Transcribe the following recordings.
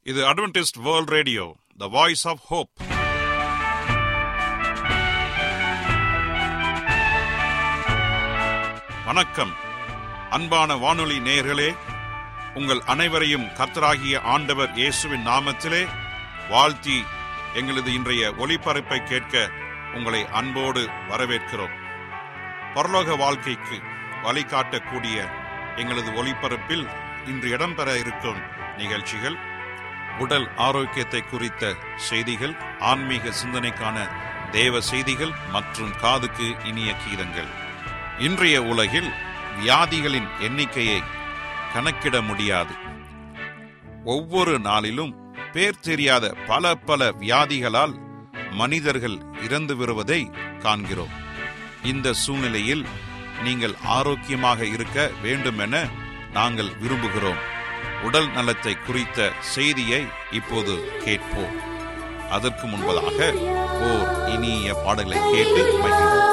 இது Adventist World Radio the Voice of Hope வணக்கம் அன்பான வானொலி நேயர்களே உங்கள் அனைவரையும் கர்த்தராகிய ஆண்டவர் இயேசுவின் நாமத்திலே வாழ்த்தி எங்களது இன்றைய ஒளிபரப்பை கேட்க உங்களை அன்போடு வரவேற்கிறோம் பரலோக வாழ்க்கைக்கு வழிகாட்டக்கூடிய எங்களது ஒளிபரப்பில் இன்று இடம்பெற இருக்கும் நிகழ்ச்சிகள் உடல் ஆரோக்கியத்தை குறித்த செய்திகள் ஆன்மீக சிந்தனைக்கான தேவ செய்திகள் மற்றும் காதுக்கு இனிய கீதங்கள் இன்றைய உலகில் வியாதிகளின் எண்ணிக்கையை கணக்கிட முடியாது ஒவ்வொரு நாளிலும் பேர் தெரியாத பல பல வியாதிகளால் மனிதர்கள் இறந்து வருவதை காண்கிறோம் இந்த சூழ்நிலையில் நீங்கள் ஆரோக்கியமாக இருக்க வேண்டுமென நாங்கள் விரும்புகிறோம் உடல் நலத்தை குறித்த செய்தியை இப்போது கேட்போம் அதற்கு முன்பதாக ஓர் இனிய பாடலை கேட்டு மகிழ்வோம்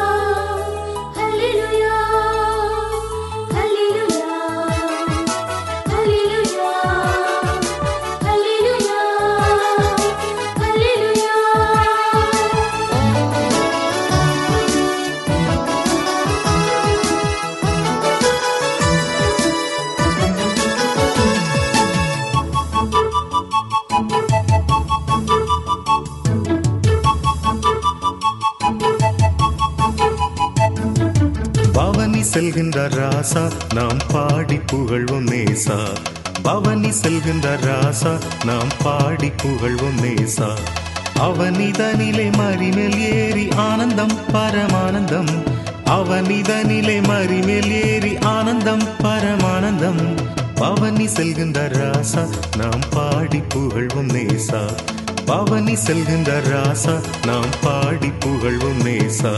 பவனி செல்கின்றார் ராசா நாம் பாடி புகழ்வோம் நேசா பவனி செல்கின்றார் ராசா நாம் பாடி புகழ்வோம் நேசா அவனிதனிலே மறிமேல் ஏறி ஆனந்தம் பரமானந்தம் அவனிதனிலே மறிமேல் ஏறி ஆனந்தம் பரமானந்தம் பவனி செல்கின்றார் ராசா நாம் பாடி புகழ்வோம் நேசா பவனி செல்கின்றார் ராசா நாம் பாடி புகழ்வோம் நேசா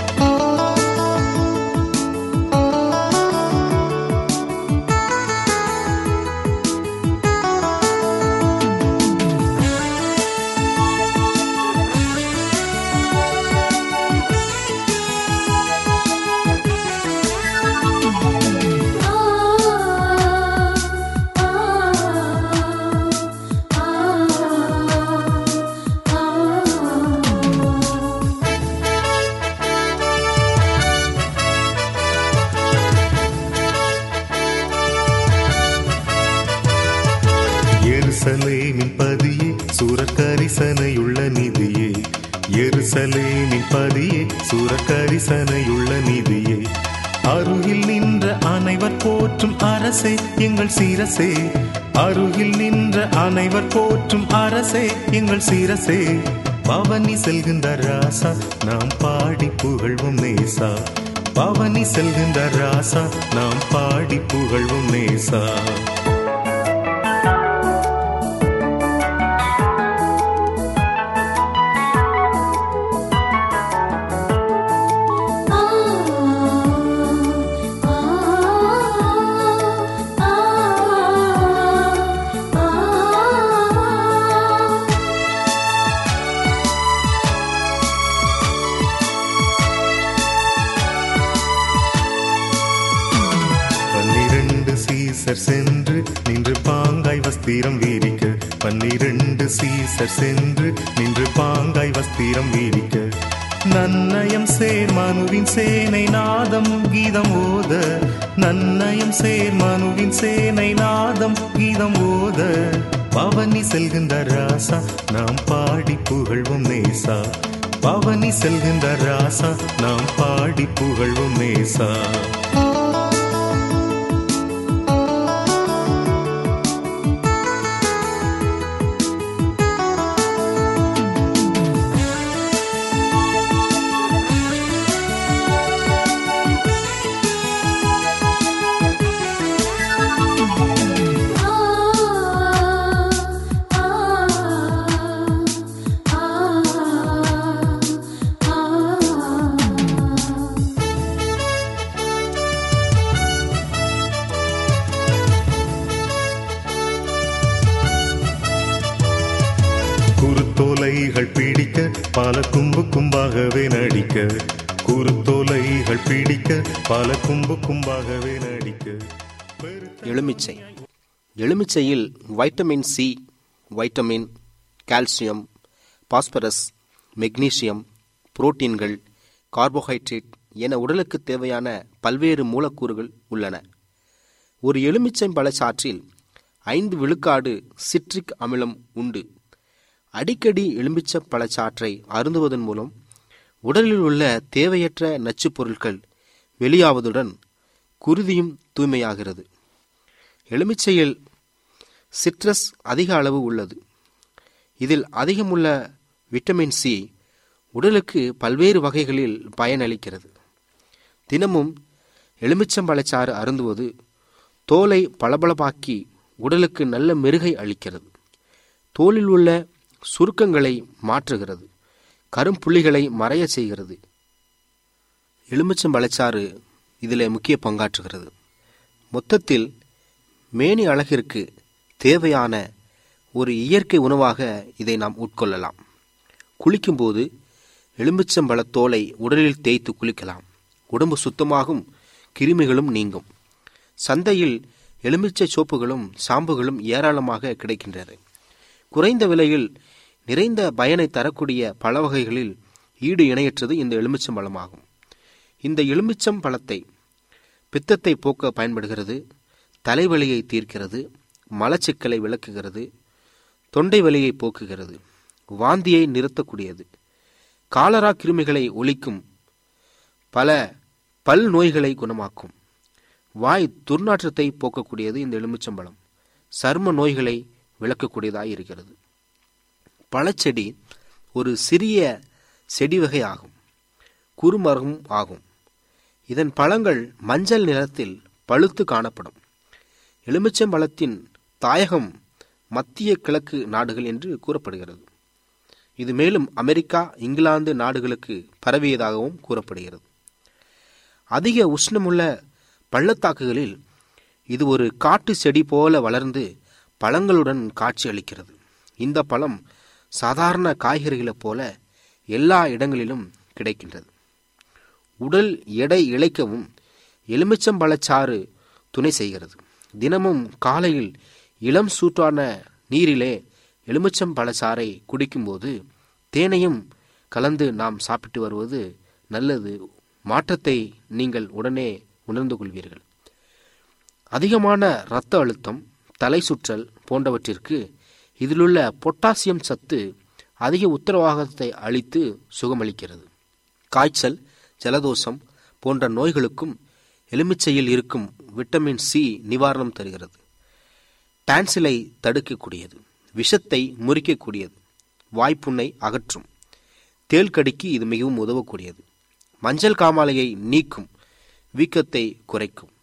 எருசலேமின் பதியே சூரக்கரிசனையுள்ள நிதியே எருசலேமின் பதியே சூரக்கரிசனையுள்ள நிதியே அருகில் நின்ற அனைவர் போற்றும் அரசே எங்கள் சீரசே அருகில் நின்ற அனைவர் போற்றும் அரசே எங்கள் சீரசே பவனி செல்கின்ற ராசா நாம் பாடி புகழ்வோம் நேசா பவனி செல்கின்ற ராசா நாம் பாடி புகழ்வோம் நேசா பன்னிரண்டு சீசர் சென்று நின்று பாங்காய் வஸ்திரம் வீரிக்க பன்னிரண்டு சீசர் சென்று நின்று பாங்காய் வஸ்திரம் வீரிக்க நன்னயம் சேர் மனுவின் சேனை நாதம் கீதம் ஓத நன்னயம் சேர் மனுவின் சேனை நாதம் கீதம் ஓத பவனி செல்கின்ற ராசா நாம் பாடி புகழ்வோம் நேசா பவனி செல்கின்ற ராசா நாம் பாடி புகழ்வோம் நேசா குருத்தோலைகள் பிடிக்க பல கும்பு கும்பாகவே நடிக்க குருத்தோலைகள் பிடிக்க பல கும்பு கும்பாகவே நடிக்க எலுமிச்சை எலுமிச்சையில் vitamin C vitamin calcium phosphorus magnesium புரோட்டீன்கள் கார்போஹைட்ரேட் என உடலுக்கு தேவையான பல்வேறு மூலக்கூறுகள் உள்ளன ஒரு எலுமிச்சம் பழச்சாற்றில் ஐந்து விழுக்காடு சிட்ரிக் அமிலம் உண்டு அடிக்கடி எலுமிச்சை பழச்சாற்றை அருந்துவதன் மூலம் உடலில் உள்ள தேவையற்ற நச்சுப் பொருட்கள் வெளியாவதுடன் குருதியும் தூய்மையாகிறது எலுமிச்சையில் சிட்ரஸ் அதிக அளவு உள்ளது இதில் அதிகமுள்ள விட்டமின் சி உடலுக்கு பல்வேறு வகைகளில் பயனளிக்கிறது தினமும் எலுமிச்சம்பழச்சாறு அருந்துவது தோலை பளபளப்பாக்கி உடலுக்கு நல்ல மெருகை அளிக்கிறது தோலில் உள்ள சுருக்கங்களை மாற்றுகிறது கரும்புள்ளிகளை மறைய செய்கிறது எலுமிச்சம்பழச்சாறு இதில் முக்கிய பங்காற்றுகிறது மொத்தத்தில் மேனி அழகிற்கு தேவையான ஒரு இயற்கை உணவாக இதை நாம் உட்கொள்ளலாம் குளிக்கும்போது எலுமிச்சம்பழத் தோலை உடலில் தேய்த்து குளிக்கலாம் உடம்பு சுத்தமாகும் கிருமிகளும் நீங்கும் சந்தையில் எலுமிச்சை சோப்புகளும் சாம்புகளும் ஏராளமாக கிடைக்கின்றன குறைந்த விலையில் நிறைந்த பயனை தரக்கூடிய பழ வகைகளில் ஈடு இணையற்றது இந்த எலுமிச்சம் பழமாகும் இந்த எலுமிச்சம் பழத்தை பித்தத்தை போக்க பயன்படுகிறது தலைவலியை தீர்க்கிறது மலச்சிக்கலை விளக்குகிறது தொண்டை வலியை போக்குகிறது வாந்தியை நிறுத்தக்கூடியது காலரா கிருமிகளை ஒழிக்கும் பல பல் நோய்களை குணமாக்கும் வாய் துர்நாற்றத்தை போக்கக்கூடியது இந்த எலுமிச்சம்பழம் சர்ம நோய்களை விளக்கக்கூடியதாய் இருக்கிறது பழச்செடி ஒரு சிறிய செடி வகை ஆகும் குறுமரம் ஆகும் இதன் பழங்கள் மஞ்சள் நிறத்தில் பழுத்து காணப்படும் எலுமிச்சம்பழத்தின் தாயகம் மத்திய கிழக்கு நாடுகள் என்று கூறப்படுகிறது இது மேலும் அமெரிக்கா இங்கிலாந்து நாடுகளுக்கு பரவியதாகவும் கூறப்படுகிறது அதிக உஷ்ணமுள்ள பள்ளத்தாக்குகளில் இது ஒரு காட்டு செடி போல வளர்ந்து பழங்களுடன் காட்சி அளிக்கிறது இந்த பழம் சாதாரண காய்கறிகளைப் போல எல்லா இடங்களிலும் கிடைக்கின்றது உடல் எடை இழைக்கவும் எலுமிச்சம்பழச்சாறு துணை செய்கிறது தினமும் காலையில் இளம் சூட்டான நீரிலே எலுமிச்சம்பழச்சாறை குடிக்கும்போது தேனையும் கலந்து நாம் சாப்பிட்டு வருவது நல்லது மாற்றத்தை நீங்கள் உடனே உணர்ந்து கொள்வீர்கள் அதிகமான இரத்த அழுத்தம் தலை சுற்றல் போன்றவற்றிற்கு இதிலுள்ள பொட்டாசியம் சத்து அதிக உத்தரவாதத்தை அளித்து சுகமளிக்கிறது காய்ச்சல் ஜலதோஷம் போன்ற நோய்களுக்கும் எலுமிச்சையில் இருக்கும் விட்டமின் சி நிவாரணம் தருகிறது டான்சிலை தடுக்கக்கூடியது விஷத்தை முறிக்கக்கூடியது வாய்ப்புண்ணை அகற்றும் தேள் கடிக்கு இது மிகவும் உதவக்கூடியது மஞ்சள் காமாலையை நீக்கும் வீக்கத்தை குறைக்கும்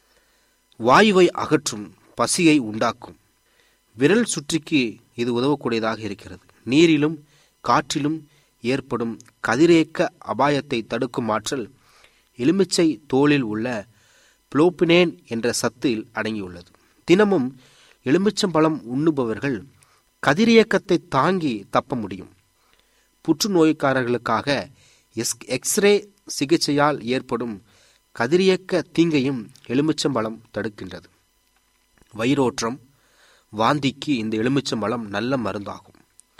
வாயுவை அகற்றும் பசியை உண்டாக்கும் விரல் சுற்றிக்கு இது உதவக்கூடியதாக இருக்கிறது நீரிலும் காற்றிலும் ஏற்படும் கதிரியக்க அபாயத்தை தடுக்கும் ஆற்றல் எலுமிச்சை தோலில் உள்ள புளோப்பினேன் என்ற சத்தில் அடங்கியுள்ளது தினமும் எலுமிச்சம்பழம் உண்ணுபவர்கள் கதிரியக்கத்தை தாங்கி தப்ப முடியும் புற்றுநோய்க்காரர்களுக்காக எஸ் எக்ஸ்ரே சிகிச்சையால் ஏற்படும் கதிரியக்க தீங்கையும் எலுமிச்சம்பழம் தடுக்கின்றது வயிறோற்றம் வாந்திக்கு இந்த எலுமிச்சம்பழம் நல்ல மருந்தாகும்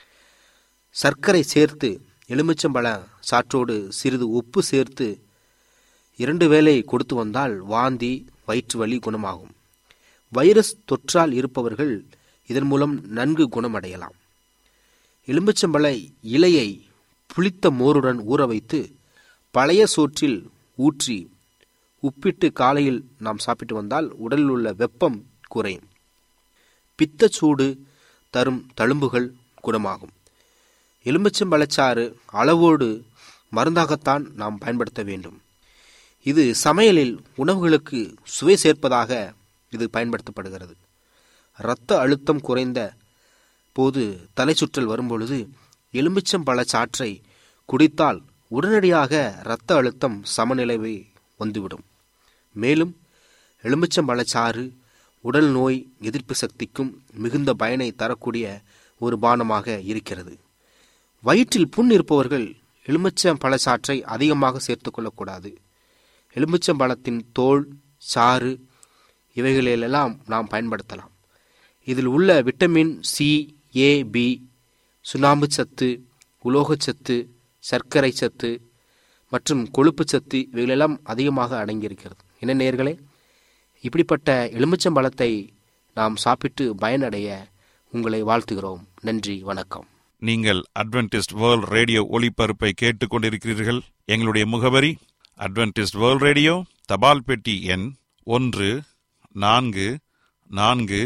சர்க்கரை சேர்த்து எலுமிச்சம்பழ சாற்றோடு சிறிது உப்பு சேர்த்து இரண்டு வேளை கொடுத்து வந்தால் வாந்தி வயிற்று வலி குணமாகும் வைரஸ் தொற்றால் இருப்பவர்கள் இதன் மூலம் நன்கு குணமடையலாம் எலுமிச்சம்பழ இலையை புளித்த மோருடன் ஊற வைத்து பழைய சோற்றில் ஊற்றி உப்பிட்டு காலையில் நாம் சாப்பிட்டு வந்தால் உடலில் உள்ள வெப்பம் குறையும் பித்தச்சூடு தரும் தழும்புகள் குணமாகும் எலுமிச்சம்பழச்சாறு அளவோடு மருந்தாகத்தான் நாம் பயன்படுத்த வேண்டும் இது சமையலில் உணவுகளுக்கு சுவை சேர்ப்பதாக இது பயன்படுத்தப்படுகிறது இரத்த அழுத்தம் குறைந்த போது தலை சுற்றல் வரும்பொழுது எலுமிச்சம்பழ சாற்றை குடித்தால் உடனடியாக இரத்த அழுத்தம் சமநிலைவை வந்துவிடும் மேலும் எலுமிச்சம்பழச்சாறு உடல் நோய் எதிர்ப்பு சக்திக்கும் மிகுந்த பயனை தரக்கூடிய ஒரு பானமாக இருக்கிறது வயிற்றில் புண் இருப்பவர்கள் எலுமிச்சம் பழச்சாற்றை அதிகமாக சேர்த்து கொள்ளக்கூடாது எலுமிச்சம்பழத்தின் தோல் சாறு இவைகளிலெல்லாம் நாம் பயன்படுத்தலாம் இதில் உள்ள விட்டமின் சி ஏ பி சுண்ணாம்பு சத்து உலோகச்சத்து சர்க்கரை சத்து மற்றும் கொழுப்பு சத்து இவைகளெல்லாம் அதிகமாக அடங்கியிருக்கிறது என்ன நேர்களே இப்படிப்பட்ட எலுமிச்சம்பழத்தை நாம் சாப்பிட்டு பயனடைய உங்களை வாழ்த்துகிறோம் நன்றி வணக்கம் நீங்கள் அட்வென்டிஸ்ட் வேர்ல்ட் ரேடியோ ஒலிபரப்பை கேட்டுக்கொண்டிருக்கிறீர்கள் எங்களுடைய முகவரி அட்வென்டிஸ்ட் வேர்ல்ட் ரேடியோ தபால் பெட்டி எண் ஒன்று நான்கு நான்கு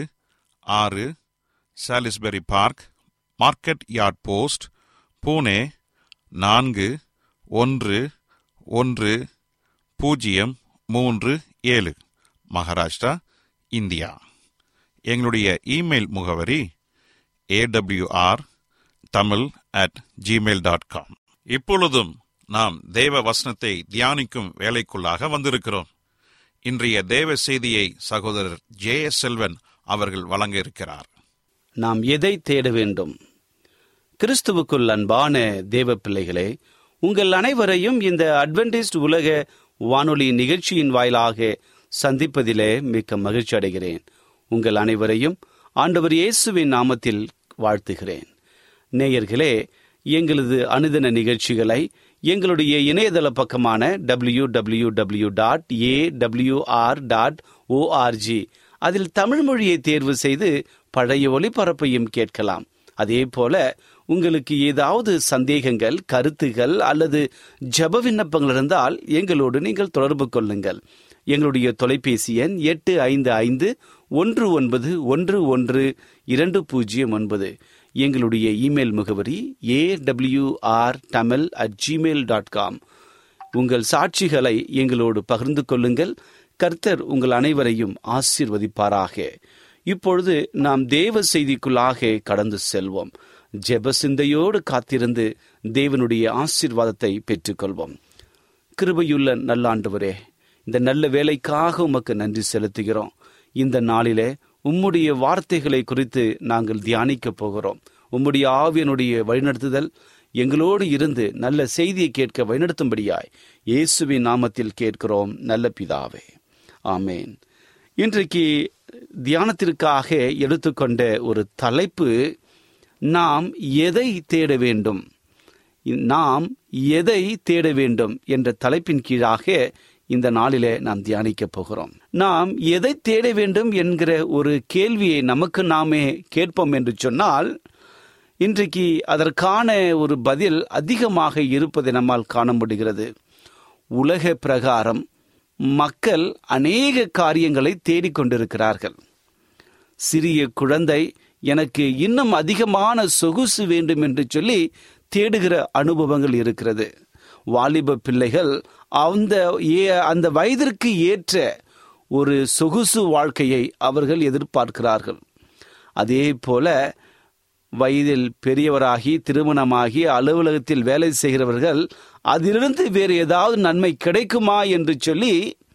ஆறு Salisbury Park Market Yard Post Pune நான்கு ஒன்று ஒன்று பூஜ்ஜியம் மூன்று ஏழு மகாராஷ்டிரா இந்தியா எங்களுடைய இமெயில் முகவரி AWR Tamil at Gmail dot com இப்பொழுதும் நாம் தேவ வசனத்தை தியானிக்கும் வேலைக்குள்ளாக வந்திருக்கிறோம் இன்றைய தேவ செய்தியை சகோதரர் ஜே எஸ் செல்வன் அவர்கள் வழங்க இருக்கிறார் நாம் எதை தேட வேண்டும் கிறிஸ்துவுக்குள் அன்பான தேவ பிள்ளைகளே உங்கள் அனைவரையும் இந்த அட்வென்டிஸ்ட் உலக வானொலி நிகழ்ச்சியின் வாயிலாக சந்திப்பதிலே மிக்க மகிழ்ச்சி அடைகிறேன் உங்கள் அனைவரையும் ஆண்டவர் இயேசுவின் நாமத்தில் வாழ்த்துகிறேன் நேயர்களே எங்களது அனுதின நிகழ்ச்சிகளை எங்களுடைய இணையதள பக்கமான W W W dot A WR dot ORG அதில் தமிழ் மொழியை தேர்வு செய்து பழைய ஒளிபரப்பையும் கேட்கலாம் அதே போல உங்களுக்கு ஏதாவது சந்தேகங்கள் கருத்துகள் அல்லது ஜப விண்ணப்பங்கள் இருந்தால் எங்களோடு நீங்கள் தொடர்பு கொள்ளுங்கள் எங்களுடைய தொலைபேசி எண் எட்டு ஐந்து ஐந்து ஒன்று ஒன்பது ஒன்று ஒன்று இரண்டு பூஜ்ஜியம் ஒன்பது எங்களுடைய இமெயில் முகவரி A WR Tamil at Gmail dot com உங்கள் சாட்சிகளை எங்களோடு பகிர்ந்து கொள்ளுங்கள் கர்த்தர் உங்கள் அனைவரையும் ஆசீர்வதிப்பாராக இப்பொழுது நாம் தேவ செய்திக்குள்ளாக கடந்து செல்வோம் ஜெப சிந்தையோடு காத்திருந்து தேவனுடைய ஆசீர்வாதத்தை பெற்றுக்கொள்வோம் கிருபையுள்ள நல்லாண்டவரே இந்த நல்ல வேலைக்காக உமக்கு நன்றி செலுத்துகிறோம் இந்த நாளிலே உம்முடைய வார்த்தைகளை குறித்து நாங்கள் தியானிக்கப் போகிறோம் உம்முடைய ஆவியனுடைய வழிநடத்துதல் எங்களோடு இருந்து நல்ல செய்தியை கேட்க வழிநடத்தும்படியாய் இயேசுவின் நாமத்தில் கேட்கிறோம் நல்ல பிதாவே ஆமேன் இன்றைக்கு தியானத்திற்காக எடுத்துக்கொண்ட ஒரு தலைப்பு நாம் எதை தேட வேண்டும் நாம் எதை தேட வேண்டும் என்ற தலைப்பின் கீழாக இந்த நாளிலே நாம் தியானிக்க போகிறோம் நாம் எதை தேட வேண்டும் என்கிற ஒரு கேள்வியை நமக்கு நாமே கேட்போம் என்று சொன்னால் இன்றைக்கு அதற்கான ஒரு பதில் அதிகமாக இருப்பதை நம்மால் காண முடிகிறது உலக பிரகாரம் மக்கள் அநேக காரியங்களை தேடிக்கொண்டிருக்கிறார்கள் சிறிய குழந்தை எனக்கு இன்னும் அதிகமான சொகுசு வேண்டும் என்று சொல்லி தேடுகிற அனுபவங்கள் இருக்கிறது வாலிப பிள்ளைகள் அந்த அந்த வயதிற்கு ஏற்ற ஒரு சொகுசு வாழ்க்கையை அவர்கள் எதிர்பார்க்கிறார்கள் அதே போல வயதில் பெரியவராகி திருமணமாகி அலுவலகத்தில் வேலை செய்கிறவர்கள் அதிலிருந்து வேறு ஏதாவது நன்மை கிடைக்குமா என்று சொல்லி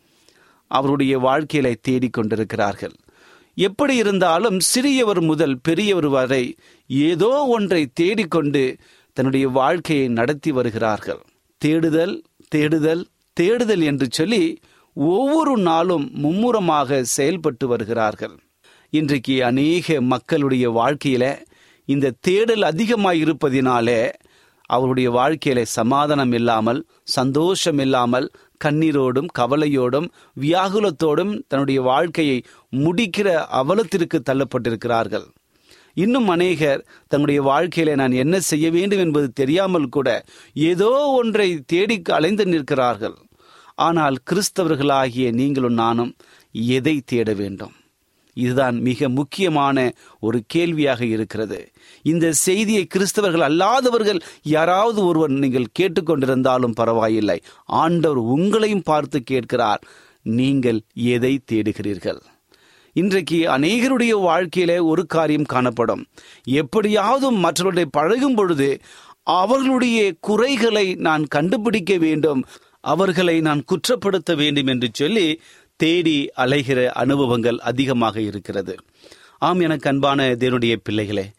அவருடைய வாழ்க்கையில தேடிக்கொண்டிருக்கிறார்கள் எப்படி இருந்தாலும் சிறியவர் முதல் பெரியவர் வரை ஏதோ ஒன்றை தேடிக்கொண்டு தன்னுடைய வாழ்க்கையை நடத்தி வருகிறார்கள் தேடுதல் தேடுதல் தேடுதல் என்று சொல்லி ஒவ்வொரு நாளும் மும்முரமாக செயல்பட்டு வருகிறார்கள் இன்றைக்கு அநேக மக்களுடைய வாழ்க்கையில இந்த தேடல் அதிகமாக இருப்பதினாலே அவருடைய வாழ்க்கையில சமாதானம் இல்லாமல் சந்தோஷம் இல்லாமல் கண்ணீரோடும் கவலையோடும் வியாகுலத்தோடும் தன்னுடைய வாழ்க்கையை முடிக்கிற அவலத்திற்கு தள்ளப்பட்டிருக்கிறார்கள் இன்னும் அநேகர் தன்னுடைய வாழ்க்கையில நான் என்ன செய்ய வேண்டும் என்பது தெரியாமல் கூட ஏதோ ஒன்றை தேடி அலைந்து நிற்கிறார்கள் ஆனால் கிறிஸ்தவர்களாகிய நீங்களும் நானும் எதை தேட வேண்டும் இதுதான் மிக முக்கியமான ஒரு கேள்வியாக இருக்கிறது இந்த செய்தியை கிறிஸ்தவர்கள் அல்லாதவர்கள் யாராவது ஒருவர் நீங்கள் கேட்டுக்கொண்டிருந்தாலும் பரவாயில்லை ஆண்டவர் உங்களையும் பார்த்து கேட்கிறார் நீங்கள் எதை தேடுகிறீர்கள் இன்றைக்கு அநேகருடைய வாழ்க்கையில ஒரு காரியம் காணப்படும் எப்படியாவது மற்றவர்களை பழகும் பொழுது அவர்களுடைய குறைகளை நான் கண்டுபிடிக்க வேண்டும் அவர்களை நான் குற்றப்படுத்த வேண்டும் என்று சொல்லி தேடி அலைகிற அனுபவங்கள் அதிகமாக இருக்கிறது ஆம் எனக்கு அன்பான தேவனுடைய பிள்ளைகளே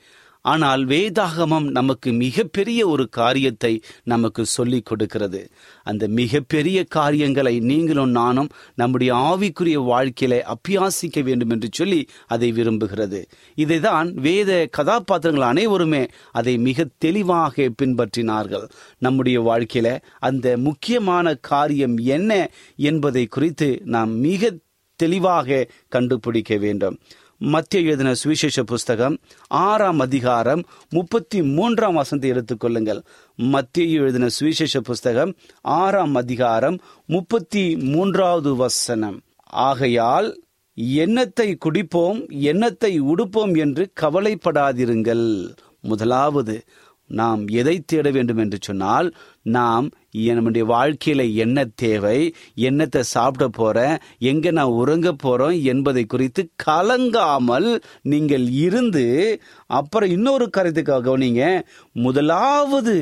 ஆனால் வேதாகமம் நமக்கு மிகப்பெரிய ஒரு காரியத்தை நமக்கு சொல்லிக் கொடுக்கிறது அந்த மிகப்பெரிய காரியங்களை நீங்களும் நானும் நம்முடைய ஆவிக்குரிய வாழ்க்கையில அப்பியாசிக்க வேண்டும் என்று சொல்லி அதை விரும்புகிறது இதைதான் வேத கதாபாத்திரங்கள் அனைவருமே அதை மிக தெளிவாக பின்பற்றினார்கள் நம்முடைய வாழ்க்கையில அந்த முக்கியமான காரியம் என்ன என்பதை குறித்து நாம் மிக தெளிவாக கண்டுபிடிக்க வேண்டும் மத்திய எழுதின சுவிசேஷ புஸ்தகம் ஆறாம் அதிகாரம் முப்பத்தி மூன்றாம் வசனத்தை எடுத்துக்கொள்ளுங்கள் மத்திய எழுதின சுவிசேஷ புஸ்தகம் ஆறாம் அதிகாரம் முப்பத்தி மூன்றாவது வசனம் ஆகையால் எண்ணத்தை குடிப்போம் எண்ணத்தை உடுப்போம் என்று கவலைப்படாதிருங்கள் முதலாவது நாம் எதை தேட வேண்டும் என்று சொன்னால் நாம் நம்முடைய வாழ்க்கையில என்ன தேவை என்னத்தை சாப்பிட போறேன் எங்க நான் உறங்க போறோம் என்பதை குறித்து கலங்காமல் நீங்கள் இருந்து அப்புறம் இன்னொரு கருத்துக்காக கவனிங்க முதலாவது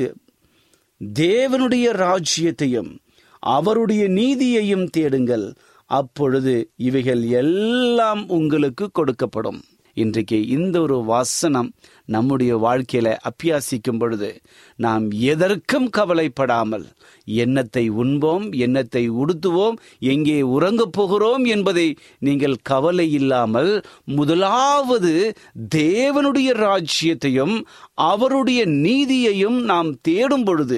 தேவனுடைய ராஜ்யத்தையும் அவருடைய நீதியையும் தேடுங்கள் அப்பொழுது இவைகள் எல்லாம் உங்களுக்கு கொடுக்கப்படும் இன்றைக்கு இந்த ஒரு வசனம் நம்முடைய வாழ்க்கையில அப்பியாசிக்கும் பொழுது நாம் எதற்கும் கவலைப்படாமல் எண்ணத்தை உண்போம் எண்ணத்தை உடுத்துவோம் எங்கே உறங்கப் போகிறோம் என்பதை நீங்கள் கவலை இல்லாமல் முதலாவது தேவனுடைய ராஜ்யத்தையும் அவருடைய நீதியையும் நாம் தேடும் பொழுது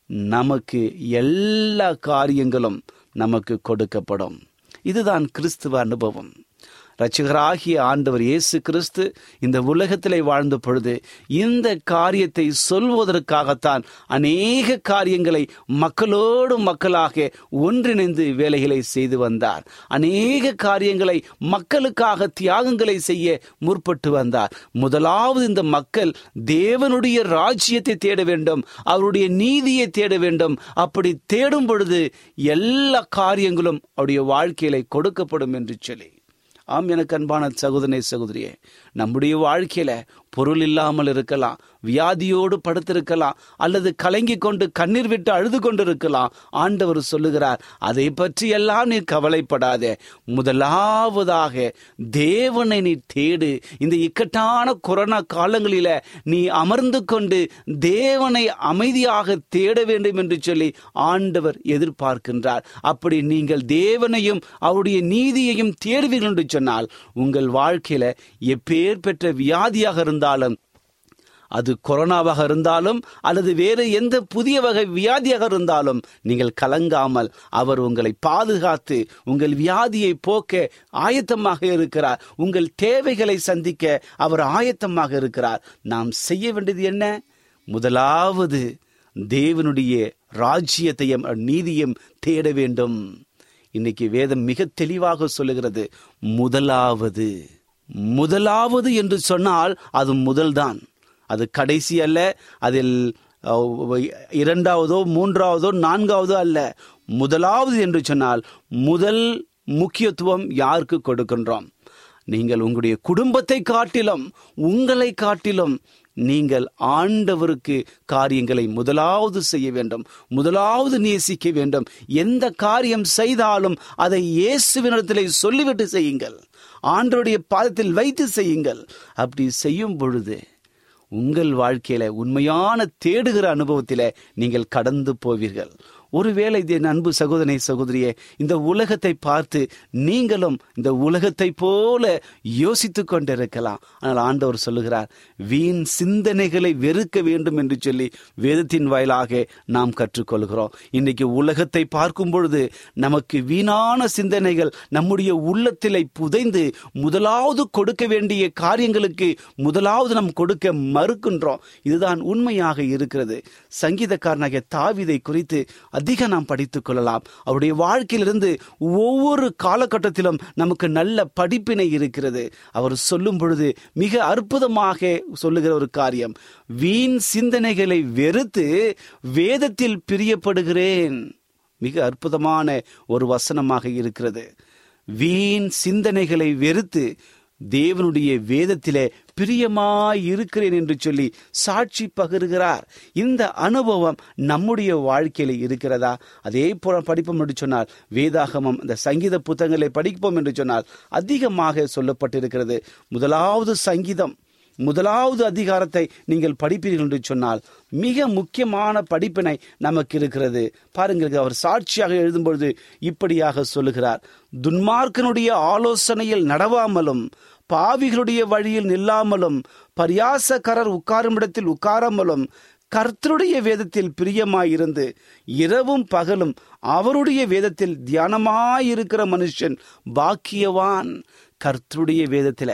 நமக்கு எல்லா காரியங்களும் நமக்கு கொடுக்கப்படும் இதுதான் கிறிஸ்துவ அனுபவம் ரட்சகராகிய ஆண்டவர் இயேசு கிறிஸ்து இந்த உலகத்திலே வாழ்ந்த பொழுது இந்த காரியத்தை சொல்வதற்காகத்தான் அநேக காரியங்களை மக்களோடு மக்களாக ஒன்றிணைந்து வேலைகளை செய்து வந்தார் அநேக காரியங்களை மக்களுக்காக தியாகங்களை செய்ய முற்பட்டு வந்தார் முதலாவது இந்த மக்கள் தேவனுடைய ராஜ்யத்தை தேட வேண்டும் அவருடைய நீதியை தேட வேண்டும் அப்படி தேடும் பொழுது எல்லா காரியங்களும் அவருடைய வாழ்க்கையில கொடுக்கப்படும் என்று சொல்லி ஆம் எனக்கு அன்பான சகோதரனை சகோதரியே நம்முடைய வாழ்க்கையில பொருள் இல்லாமல் இருக்கலாம் வியாதியோடு படுத்திருக்கலாம் அல்லது கலங்கி கொண்டு கண்ணீர் விட்டு அழுது கொண்டு இருக்கலாம் ஆண்டவர் சொல்லுகிறார் அதை பற்றி எல்லாம் நீ கவலைப்படாதே முதலாவதாக தேவனை நீ தேடு இந்த இக்கட்டான கொரோனா காலங்களில நீ அமர்ந்து கொண்டு தேவனை அமைதியாக தேட வேண்டும் என்று சொல்லி ஆண்டவர் எதிர்பார்க்கின்றார் அப்படி நீங்கள் தேவனையும் அவருடைய நீதியையும் தேடுவீர்கள் என்று சொன்னால் உங்கள் வாழ்க்கையில எப்பேர் பெற்ற வியாதியாக இருந்தாலும் அது கொரோனாவாக இருந்தாலும் அல்லது வேறு எந்த புதிய வகை வியாதியாக இருந்தாலும் நீங்கள் கலங்காமல் அவர் உங்களை பாதுகாத்து உங்கள் வியாதியை போக்க ஆயத்தமாக இருக்கிறார் உங்கள் தேவைகளை சந்திக்க அவர் ஆயத்தமாக இருக்கிறார் நாம் செய்ய வேண்டியது என்ன முதலாவது தேவனுடைய ராஜ்யத்தையும் நீதியும் தேட வேண்டும் இன்னைக்கு வேதம் மிக தெளிவாக சொல்லுகிறது முதலாவது முதலாவது என்று சொன்னால் அது முதல்தான் அது கடைசி அல்ல அதில் இரண்டாவதோ மூன்றாவதோ நான்காவதோ அல்ல முதலாவது என்று சொன்னால் முதல் முக்கியத்துவம் யாருக்கு கொடுக்கின்றோம் நீங்கள் உங்களுடைய குடும்பத்தை காட்டிலும் உங்களை காட்டிலும் நீங்கள் ஆண்டவருக்கு காரியங்களை முதலாவது செய்ய வேண்டும் முதலாவது நேசிக்க வேண்டும் எந்த காரியம் செய்தாலும் அதை இயேசுவினிடத்திலே சொல்லிவிட்டு செய்யுங்கள் ஆண்டவருடைய பாதத்தில் வைத்து செய்யுங்கள் அப்படி செய்யும் பொழுது உங்கள் வாழ்க்கையில உண்மையான தேடுகிற அனுபவத்தில நீங்கள் கடந்து போவீர்கள் ஒருவேளை இது என் அன்பு சகோதரனை சகோதரியே இந்த உலகத்தை பார்த்து நீங்களும் இந்த உலகத்தை போல யோசித்து கொண்டிருக்கலாம் ஆனால் ஆண்டவர் சொல்லுகிறார் வீண் சிந்தனைகளை வெறுக்க வேண்டும் என்று சொல்லி வேதத்தின் வாயிலாக நாம் கற்றுக்கொள்கிறோம் இன்னைக்கு உலகத்தை பார்க்கும் பொழுது நமக்கு வீணான சிந்தனைகள் நம்முடைய உள்ளத்திலே புதைந்து முதலாவது கொடுக்க வேண்டிய காரியங்களுக்கு முதலாவது நாம் கொடுக்க மறுக்கின்றோம் இதுதான் உண்மையாக இருக்கிறது சங்கீதக்காரனாகிய தாவிதை குறித்து அதிக நாம் படித்துக் கொள்ளலாம் அவருடைய வாழ்க்கையிலிருந்து ஒவ்வொரு காலகட்டத்திலும் நமக்கு நல்ல படிப்பினை இருக்கிறது அவர் சொல்லும் பொழுது மிக அற்புதமாக சொல்லுகிற ஒரு காரியம் வீண் சிந்தனைகளை வெறுத்து வேதத்தில் பிரியப்படுகிறேன் மிக அற்புதமான ஒரு வசனமாக இருக்கிறது வீண் சிந்தனைகளை வெறுத்து தேவனுடைய வேதத்திலே பிரியமாய் இருக்கிறேன் என்று சொல்லி சாட்சி பகிர்கிறார் இந்த அனுபவம் நம்முடைய வாழ்க்கையில இருக்கிறதா அதே போல படிப்போம் என்று சொன்னால் வேதாகமம் இந்த சங்கீத புத்தகங்களை படிப்போம் என்று சொன்னால் அதிகமாக சொல்லப்பட்டிருக்கிறது முதலாவது சங்கீதம் முதலாவது அதிகாரத்தை நீங்கள் படிப்பீர்கள் என்று சொன்னால் மிக முக்கியமான படிப்பினை நமக்கு இருக்கிறது பாருங்கள் அவர் சாட்சியாக எழுதும்பொழுது இப்படியாக சொல்லுகிறார் துன்மார்க்கனுடைய ஆலோசனையில் நடவாமலும் பாவிகளுடைய வழியில் நில்லாமலும் பரியாசக்காரர் உட்காரும் இடத்தில் உட்காராமலும் கர்த்தருடைய வேதத்தில் பிரியமாயிருந்து இரவும் பகலும் அவருடைய வேதத்தில் தியானமாயிருக்கிற மனுஷன் பாக்கியவான் கர்த்தருடைய வேதத்தில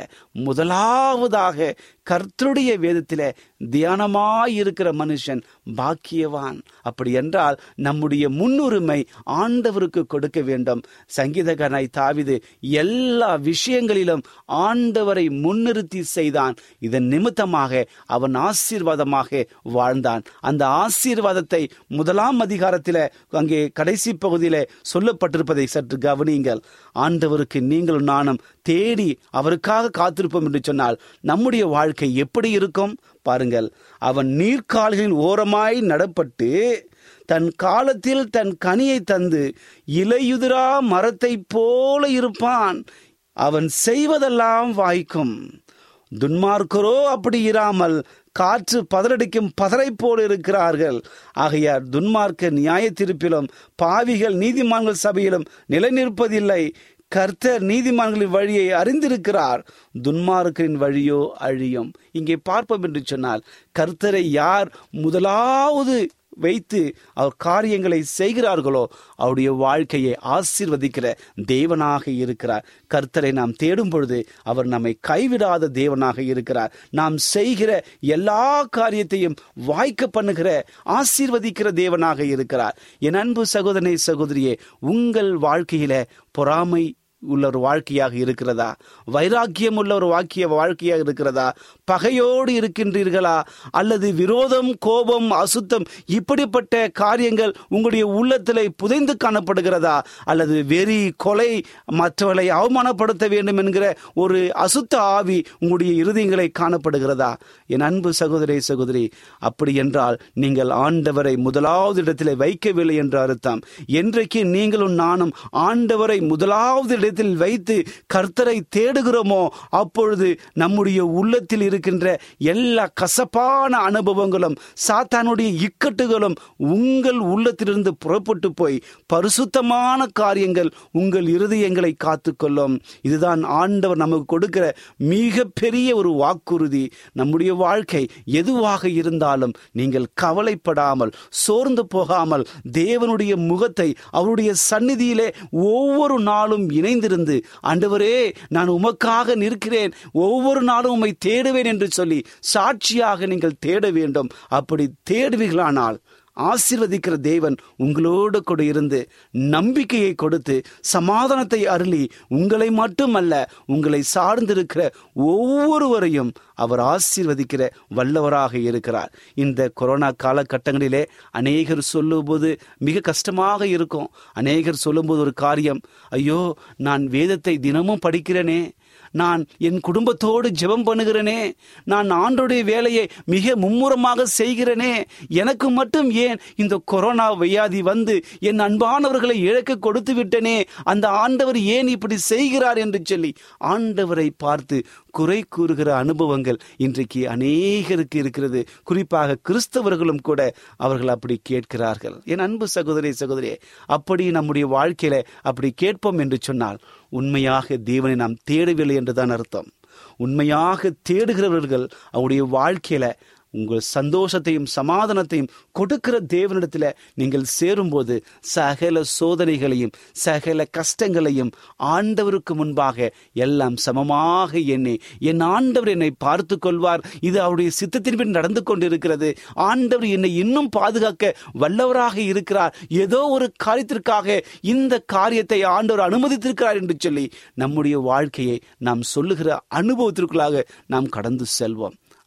முதலாவதாக கர்த்தருடைய வேதத்தில தியானமாயிருக்கிற மனுஷன் பாக்கியவான் அப்படி என்றால் நம்முடைய முன்னுரிமை ஆண்டவருக்கு கொடுக்க வேண்டும் சங்கீதகனாய் தாவிது எல்லா விஷயங்களிலும் ஆண்டவரை முன்னிறுத்தி செய்தான் இதன் நிமித்தமாக அவன் ஆசீர்வாதமாக வாழ்ந்தான் அந்த ஆசீர்வாதத்தை முதலாம் அதிகாரத்தில அங்கே கடைசி பகுதியில சொல்லப்பட்டிருப்பதை சற்று கவனியுங்கள் ஆண்டவருக்கு நீங்களும் நானும் தேடி அவருக்காக காத்திருப்போம் என்று சொன்னால் நம்முடைய வாழ்க்கை எப்படி இருக்கும் பாருங்கள் அவன் நீர்க்கால்களின் ஓரமாய் நடப்பட்டு தன் காலத்தில் தன் கனியை தந்து இலையுதிரா மரத்தைப் போல இருப்பான் அவன் செய்வதெல்லாம் வாய்க்கும் துன்மார்க்கரோ அப்படி இராமல் காற்று பதறடிக்கும் பதரை போல இருக்கிறார்கள் ஆகையார் துன்மார்க்க நியாய திருப்பிலும் பாவிகள் நீதிமான்கள் சபையிலும் நிலைநிற்பதில்லை கர்த்தர் நீதிமான்களின் வழியை அறிந்திருக்கிறார் துன்மார்க்கரின் வழியோ அழியும் இங்கே பார்ப்போம் என்று சொன்னால் கர்த்தரை யார் முதலாவது வைத்து அவர் காரியங்களை செய்கிறார்களோ அவருடைய வாழ்க்கையை ஆசீர்வதிக்கிற தேவனாக இருக்கிறார் கர்த்தரை நாம் தேடும் பொழுது அவர் நம்மை கைவிடாத தேவனாக இருக்கிறார் நாம் செய்கிற எல்லா காரியத்தையும் வாய்க்க பண்ணுகிற ஆசீர்வதிக்கிற தேவனாக இருக்கிறார் என் அன்பு சகோதரனை சகோதரியே உங்கள் வாழ்க்கையில பொறாமை உள்ள ஒரு வாழ்க்கையாக இருக்கிறதா வைராக்கியம் உள்ள ஒரு வாக்கிய வாழ்க்கையாக இருக்கிறதா பகையோடு இருக்கின்றீர்களா அல்லது விரோதம் கோபம் அசுத்தம் இப்படிப்பட்ட காரியங்கள் உங்களுடைய உள்ளத்தில் புதைந்து காணப்படுகிறதா அல்லது வெறி கொலை மற்றவர்களை அவமானப்படுத்த வேண்டும் என்கிற ஒரு அசுத்த ஆவி உங்களுடைய இருதயங்களை காணப்படுகிறதா என் அன்பு சகோதரி சகோதரி அப்படி என்றால் நீங்கள் ஆண்டவரை முதலாவது இடத்தில் வைக்கவில்லை என்று அர்த்தம் என்றைக்கு நீங்களும் நானும் ஆண்டவரை முதலாவது இடத்தில் வைத்து கர்த்தரை தேடுகிறோமோ அப்பொழுது நம்முடைய உள்ளத்தில் இருக்கின்ற எல்லா கசப்பான அனுபவங்களும் சாத்தானுடைய இக்கட்டுகளும் உங்கள் உள்ளத்திலிருந்து புறப்பட்டு போய் பரிசுத்தமான காரியங்கள் உங்கள் இருதயங்களை காத்துக்கொள்ளும் இதுதான் ஆண்டவர் நமக்கு கொடுக்கிற மிக பெரிய ஒரு வாக்குறுதி நம்முடைய வாழ்க்கை எதுவாக இருந்தாலும் நீங்கள் கவலைப்படாமல் சோர்ந்து போகாமல் தேவனுடைய முகத்தை அவருடைய சந்நிதியிலே ஒவ்வொரு நாளும் இணைந்திருந்து ஆண்டவரே நான் உமக்காக நிற்கிறேன் ஒவ்வொரு நாளும் உம்மை தேடுவேன் என்று சொல்லி சாட்சியாக நீங்கள் தேட வேண்டும் அப்படி தேடுவீர்களானால் ஆசீர்வதிக்கிற தேவன் உங்களோடு கூட இருந்து நம்பிக்கையை கொடுத்து சமாதானத்தை அருளி உங்களை மட்டுமல்ல உங்களை சார்ந்திருக்கிற ஒவ்வொருவரையும் அவர் ஆசீர்வதிக்கிற வல்லவராக இருக்கிறார் இந்த கொரோனா காலகட்டங்களிலே அநேகர் சொல்லும்போது மிக கஷ்டமாக இருக்கும் அநேகர் சொல்லும்போது ஒரு காரியம் ஐயோ நான் வேதத்தை தினமும் படிக்கிறேனே நான் என் குடும்பத்தோடு ஜெபம் பண்ணுகிறேனே நான் ஆண்டோடைய வேலையை மிக மும்முரமாக செய்கிறேனே எனக்கு மட்டும் ஏன் இந்த கொரோனா வியாதி வந்து என் அன்பானவர்களை இழக்க கொடுத்து விட்டனே அந்த ஆண்டவர் ஏன் இப்படி செய்கிறார் என்று சொல்லி ஆண்டவரை பார்த்து குறை கூறுகிற அனுபவங்கள் இன்றைக்கு அநேகருக்கு இருக்கிறது குறிப்பாக கிறிஸ்தவர்களும் கூட அவர்கள் அப்படி கேட்கிறார்கள் என் அன்பு சகோதரி சகோதரியே அப்படி நம்முடைய வாழ்க்கையில அப்படி கேட்போம் என்று சொன்னால் உண்மையாக தேவனை நாம் தேடவில்லை என்றுதான் அர்த்தம் உண்மையாக தேடுகிறவர்கள் அவருடைய வாழ்க்கையில உங்கள் சந்தோஷத்தையும் சமாதானத்தையும் கொடுக்கிற தேவனிடத்தில் நீங்கள் சேரும்போது சகல சோதனைகளையும் சகல கஷ்டங்களையும் ஆண்டவருக்கு முன்பாக எல்லாம் சமமாக எண்ணி என் ஆண்டவர் என்னை பார்த்து கொள்வார் இது அவருடைய சித்தத்தின் நடந்து கொண்டிருக்கிறது ஆண்டவர் என்னை இன்னும் பாதுகாக்க வல்லவராக இருக்கிறார் ஏதோ ஒரு காரியத்திற்காக இந்த காரியத்தை ஆண்டவர் அனுமதித்திருக்கிறார் என்று சொல்லி நம்முடைய வாழ்க்கையை நாம் சொல்லுகிற அனுபவத்திற்குள்ளாக நாம் கடந்து செல்வோம்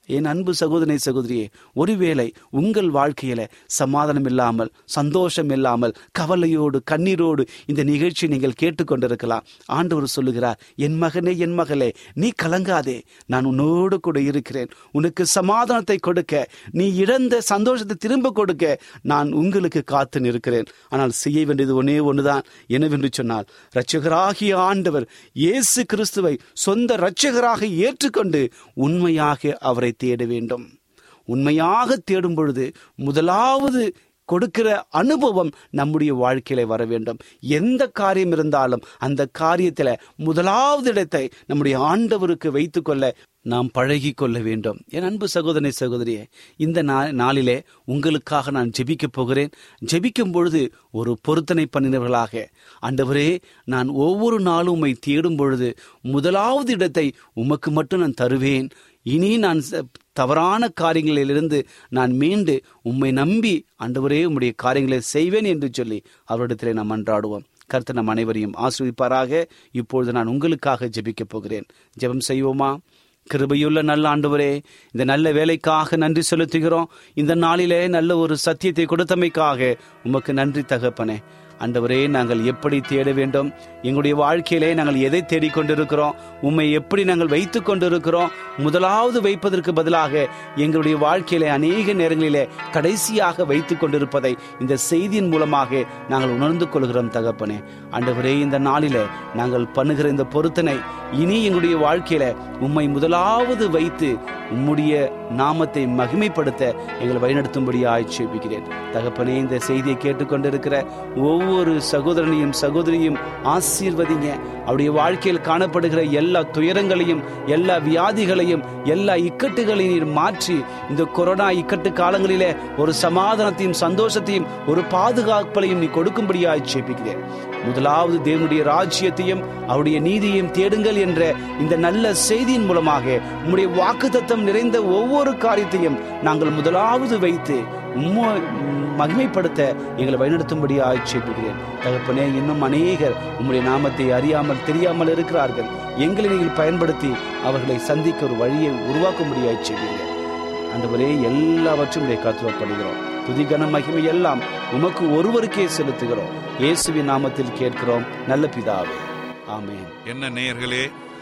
என் அன்பு சகோதரி சகோதரியே ஒருவேளை உங்கள் வாழ்க்கையில சமாதானம் இல்லாமல் சந்தோஷம் இல்லாமல் கவலையோடு கண்ணீரோடு இந்த நிகழ்ச்சி நீங்கள் கேட்டுக்கொண்டிருக்கலாம் ஆண்டவர் சொல்லுகிறார் என் மகனே என் மகளே நீ கலங்காதே நான் உன்னோடு கூட இருக்கிறேன் உனக்கு சமாதானத்தை கொடுக்க நீ இழந்த சந்தோஷத்தை திரும்ப கொடுக்க நான் உங்களுக்கு காத்து நிற்கிறேன் ஆனால் செய்ய வேண்டியது ஒன்னே ஒண்ணுதான் என்னவென்று சொன்னால் இரட்சகராகிய ஆண்டவர் இயேசு கிறிஸ்துவை சொந்த இரட்சகராக ஏற்றுக்கொண்டு உண்மையாக அவரை தேட வேண்டும் உண்மையாக தேடும் பொழுது முதலாவது கொடுக்கிற அனுபவம் நம்முடைய வாழ்க்கையில வர வேண்டும் எந்த காரியம் இருந்தாலும் அந்த காரியத்துல முதலாவது இடத்தை நம்முடைய ஆண்டவருக்கு வைத்துக்கொள்ள நாம் பழகி கொள்ள வேண்டும் என் அன்பு சகோதரி சகோதரியே இந்த நா- நாளிலே உங்களுக்காக நான் ஜெபிக்க போகிறேன் ஜெபிக்கும் பொழுது ஒரு பொருத்தனை பண்ணினவர்களாக ஆண்டவரே நான் ஒவ்வொரு நாளும் உம்மை தேடும் பொழுது முதலாவது இடத்தை உமக்கு மட்டும் நான் தருவேன் இனி நான் ச- தவறான காரியங்களிலிருந்து நான் மீண்டு உம்மை நம்பி ஆண்டவரே உம்முடைய காரியங்களை செய்வேன் என்று சொல்லி அவரிடத்திலே நாம் மன்றாடுவோம் கர்த்தர் நம் அனைவரையும் ஆசிர்விப்பாராக இப்பொழுது நான் உங்களுக்காக ஜெபிக்கப் போகிறேன் ஜெபம் செய்வோமா கிருபையுள்ள நல்ல ஆண்டவரே இந்த நல்ல வேலைக்காக நன்றி செலுத்துகிறோம் இந்த நாளிலே நல்ல ஒரு சத்தியத்தை கொடுத்தமைக்காக உமக்கு நன்றி தகப்பனே ஆண்டவரே நாங்கள் எப்படி தேட வேண்டும் எங்களுடைய வாழ்க்கையிலே நாங்கள் எதை தேடிக்கொண்டிருக்கிறோம் உம்மை எப்படி நாங்கள் வைத்துக் கொண்டிருக்கிறோம் முதலாவது வைப்பதற்கு பதிலாக எங்களுடைய வாழ்க்கையிலே அநேக நேரங்களிலே கடைசியாக வைத்துக் கொண்டிருப்பதை இந்த செய்தியின் மூலமாக நாங்கள் உணர்ந்து கொள்கிறோம் தகப்பனே ஆண்டவரே இந்த நாளிலே நாங்கள் பண்ணுகிற இந்த பொருத்தனை இனி எங்களுடைய வாழ்க்கையில உம்மை முதலாவது வைத்து உம்முடைய நாமத்தை மகிமைப்படுத்த எங்களை வழிநடத்தும்படி ஆட்சேபிக்கிறேன் தகப்பனே இந்த செய்தியை கேட்டுக்கொண்டிருக்கிற ஒவ்வொரு சகோதரனையும் சகோதரியும் ஆசீர்வதிங்க அவருடைய வாழ்க்கையில் காணப்படுகிற எல்லா துயரங்களையும் எல்லா வியாதிகளையும் எல்லா இக்கட்டுகளையும் நீர் மாற்றி இந்த கொரோனா இக்கட்டு காலங்களிலே ஒரு சமாதானத்தையும் சந்தோஷத்தையும் ஒரு பாதுகாப்பையும் நீ கொடுக்கும்படியாய் ஜெபிக்கிறேன் முதலாவது தேவனுடைய ராஜ்யத்தையும் அவருடைய நீதியையும் தேடுங்கள் என்ற இந்த நல்ல செய்தியின் மூலமாக உம்முடைய வாக்குத்தத்தம் நிறைந்த ஒவ்வொரு காரியத்தையும் நாங்கள் முதலாவது வைத்து உம்மை மகிமைப்படுத்த எங்களை வழிநடத்தும்படி ஆட்சேபிக்கிறேன் தகப்பனே இன்னும் அநேகர் உம்முடைய நாமத்தை அறியாமல் தெரியாமல் இருக்கிறார்கள் எங்களை நீங்கள் பயன்படுத்தி அவர்களை சந்திக்க ஒரு வழியை உருவாக்கும்படி ஆட்சேபிக்கிறேன் ஆண்டவரே எல்லாவற்றும் உடைய கத்துவப்படுகிறோம் துதிகன மகிமை எல்லாம் உமக்கு ஒருவருக்கே செலுத்துகிறோம் இயேசுவின் நாமத்தில் கேட்கிறோம் நல்ல பிதாவே ஆமென் என்ன நேயர்களே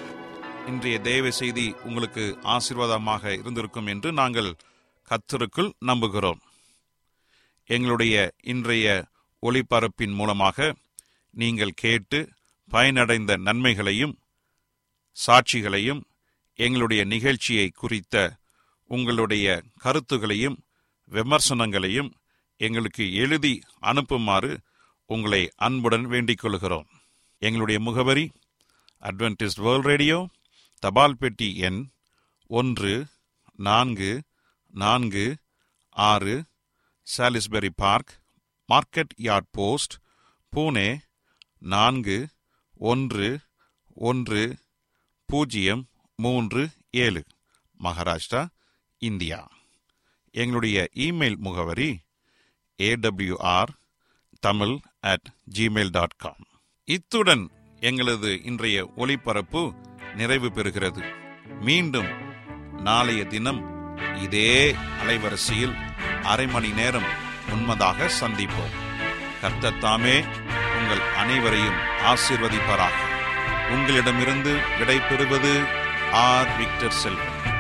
இன்றைய தேவ செய்தி உங்களுக்கு ஆசீர்வாதமாக இருந்திருக்கும் என்று நாங்கள் கத்தருக்குள் நம்புகிறோம் எங்களுடைய இன்றைய ஒளிபரப்பின் மூலமாக நீங்கள் கேட்டு பயனடைந்த நன்மைகளையும் சாட்சிகளையும் எங்களுடைய நிகழ்ச்சியை குறித்த உங்களுடைய கருத்துகளையும் விமர்சனங்களையும் எங்களுக்கு எழுதி அனுப்புமாறு உங்களை அன்புடன் வேண்டிக் கொள்கிறோம் எங்களுடைய முகவரி அட்வென்டிஸ்ட் வேர்ல்ட் ரேடியோ தபால் பெட்டி எண் ஒன்று நான்கு நான்கு ஆறு Salisbury Park Market Yard Post Pune நான்கு ஒன்று ஒன்று பூஜ்ஜியம் மூன்று ஏழு மகாராஷ்டிரா இந்தியா எங்களுடைய இமெயில் முகவரி AWR Tamil at Gmail dot com இத்துடன் எங்களது இன்றைய ஒளிபரப்பு நிறைவு பெறுகிறது மீண்டும் நாளைய தினம் இதே அலைவரிசையில் அரை மணி நேரம் முன்மதாக சந்திப்போம் கர்த்தர் தாமே உங்கள் அனைவரையும் ஆசீர்வதிப்பாராக உங்களிடமிருந்து விடை பெறுவது ஆர் விக்டர் செல்வன்